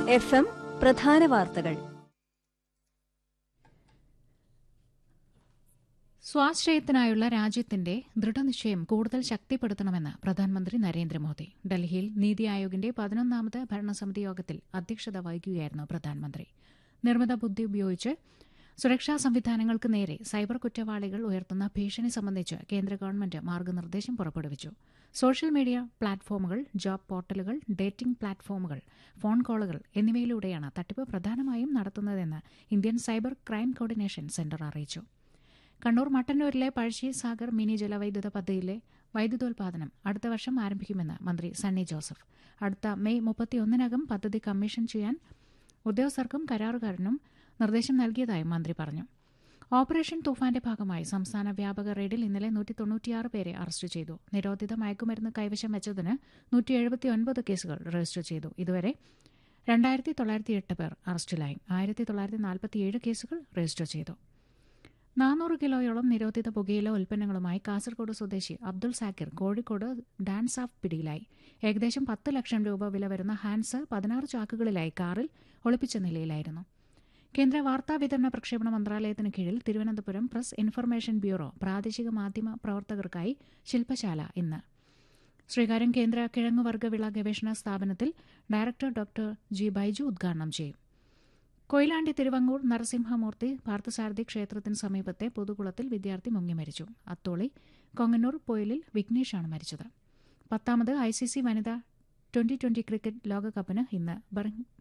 F M പ്രധാന വാർത്തകൾ സ്വാശ്രയത്തിനായുള്ള രാജ്യത്തിന്റെ ദൃഢനിശ്ചയം കൂടുതൽ ശക്തിപ്പെടുത്തണമെന്ന് പ്രധാനമന്ത്രി നരേന്ദ്രമോദി ഡൽഹിയിൽ നീതി ആയോഗിന്റെ പതിനൊന്നാമത് ഭരണസമിതി യോഗത്തിൽ അധ്യക്ഷത വഹിക്കുകയായിരുന്നു പ്രധാനമന്ത്രി നിർമ്മിത ബുദ്ധി ഉപയോഗിച്ച് സുരക്ഷാ സംവിധാനങ്ങൾക്ക് നേരെ സൈബർ കുറ്റവാളികൾ ഉയർത്തുന്ന ഭീഷണി സംബന്ധിച്ച് കേന്ദ്ര ഗവൺമെന്റ് മാർഗനിർദ്ദേശം പുറപ്പെടുവിച്ചു സോഷ്യൽ മീഡിയ പ്ലാറ്റ്ഫോമുകൾ ജോബ് പോർട്ടലുകൾ ഡേറ്റിംഗ് പ്ലാറ്റ്ഫോമുകൾ ഫോൺ കോളുകൾ എന്നിവയിലൂടെയാണ് തട്ടിപ്പ് പ്രധാനമായും നടത്തുന്നതെന്ന് Indian cyber crime coordination centre അറിയിച്ചു കണ്ണൂർ മട്ടന്നൂരിലെ പഴശ്ശി സാഗർ മിനി ജലവൈദ്യുത പദ്ധതിയിലെ വൈദ്യുതോൽപാദനം അടുത്ത വർഷം ആരംഭിക്കുമെന്ന് മന്ത്രി സണ്ണി ജോസഫ് അടുത്ത മെയ് മുപ്പത്തിയൊന്നിനകം പദ്ധതി കമ്മീഷൻ ചെയ്യാൻ ഉദ്യോഗസ്ഥർക്കും കരാറുകാരനും നിർദ്ദേശം നൽകിയതായും മന്ത്രി പറഞ്ഞു ഓപ്പറേഷൻ തൂഫാന്റെ ഭാഗമായി സംസ്ഥാന വ്യാപക റെയ്ഡിൽ ഇന്നലെ നൂറ്റി തൊണ്ണൂറ്റിയാറ് പേരെ അറസ്റ്റ് ചെയ്തു നിരോധിത മയക്കുമരുന്ന് കൈവശം വെച്ചതിന് നൂറ്റി എഴുപത്തിയൊൻപത് കേസുകൾ രജിസ്റ്റർ ചെയ്തു ഇതുവരെ രണ്ടായിരത്തി തൊള്ളായിരത്തി എട്ട് പേർ അറസ്റ്റിലായി ആയിരത്തി തൊള്ളായിരത്തി നാൽപ്പത്തിയേഴ് കേസുകൾ രജിസ്റ്റർ ചെയ്തു നാനൂറ് കിലോയോളം നിരോധിത പുകയില ഉൽപ്പന്നങ്ങളുമായി കാസർഗോഡ് സ്വദേശി അബ്ദുൾ സാക്കിർ കോഴിക്കോട് ഡാൻസ് ഓഫ് പിടിയിലായി ഏകദേശം പത്ത് ലക്ഷം രൂപ വില വരുന്ന ഹാൻസ് പതിനാറ് ചാക്കുകളിലായി കാറിൽ ഒളിപ്പിച്ച നിലയിലായിരുന്നു കേന്ദ്ര വാർത്താ വിതരണ പ്രക്ഷേപണ മന്ത്രാലയത്തിന് കീഴിൽ തിരുവനന്തപുരം പ്രസ് ഇൻഫർമേഷൻ ബ്യൂറോ പ്രാദേശിക മാധ്യമ പ്രവർത്തകർക്കായി ശില്പശാല ഇന്ന് ശ്രീകാര്യം കേന്ദ്ര കിഴങ്ങുവർഗ്ഗ വിള ഗവേഷണ സ്ഥാപനത്തിൽ ഡയറക്ടർ ഡോക്ടർ ജി ബൈജു ഉദ്ഘാടനം ചെയ്യും കൊയിലാണ്ടി തിരുവങ്ങൂർ നരസിംഹമൂർത്തി പാർത്ഥസാരഥി ക്ഷേത്രത്തിന് സമീപത്തെ പൊതുകുളത്തിൽ വിദ്യാർത്ഥി മുങ്ങി മരിച്ചു അത്തോളി കൊങ്ങന്നൂർ പൊയിലിൽ വിഘ്നേഷാണ് മരിച്ചത് പത്താമത് ഐ സി സി വനിതാ ട്വന്റി ട്വന്റി ക്രിക്കറ്റ് ലോകകപ്പിന് ഇന്ന്